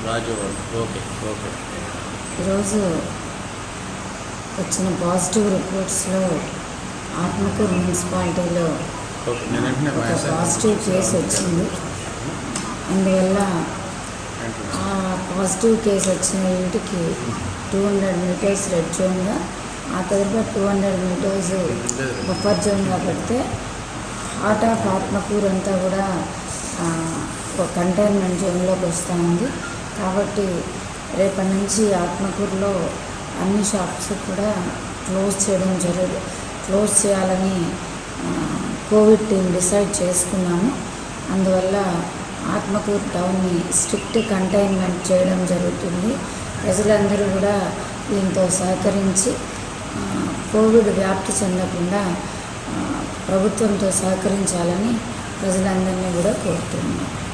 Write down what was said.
రాజవాడ okay okay ఈరోజు వచ్చిన positive రిపోర్ట్స్లో Atmakur మున్సిపాలిటీలో ఓకే నేను వెంటనే ఒక మాట్లాడతాను. పాజిటివ్ కేసు వచ్చింది అందువల్ల ఆ పాజిటివ్ కేసు వచ్చిన ఇంటికి టూ హండ్రెడ్ మీటర్స్ రెడ్ జోన్గా ఆ తర్వాత టూ హండ్రెడ్ మీటర్స్ బఫర్ జోన్గా పెడితే హార్ట్ ఆఫ్ ఆత్మకూరు అంతా కూడా ఆ, ఒక కంటైన్మెంట్ జోన్లోకి వస్తూ ఉంది కాబట్టి రేపటి నుంచి ఆత్మకూరులో అన్ని షాప్స్ కూడా క్లోజ్ చేయడం జరుగు క్లోజ్ చేయాలని ఆ, కోవిడ్ టీం డిసైడ్ చేసుకున్నాము అందువల్ల ఆత్మకూరు టౌన్ని స్ట్రిక్ట్ కంటైన్మెంట్ చేయడం జరుగుతుంది ప్రజలందరూ కూడా దీంతో సహకరించి ఆ, కోవిడ్ వ్యాప్తి చెందకుండా ఆ, ప్రభుత్వంతో సహకరించాలని ప్రజలందరినీ కూడా కోరుతున్నాను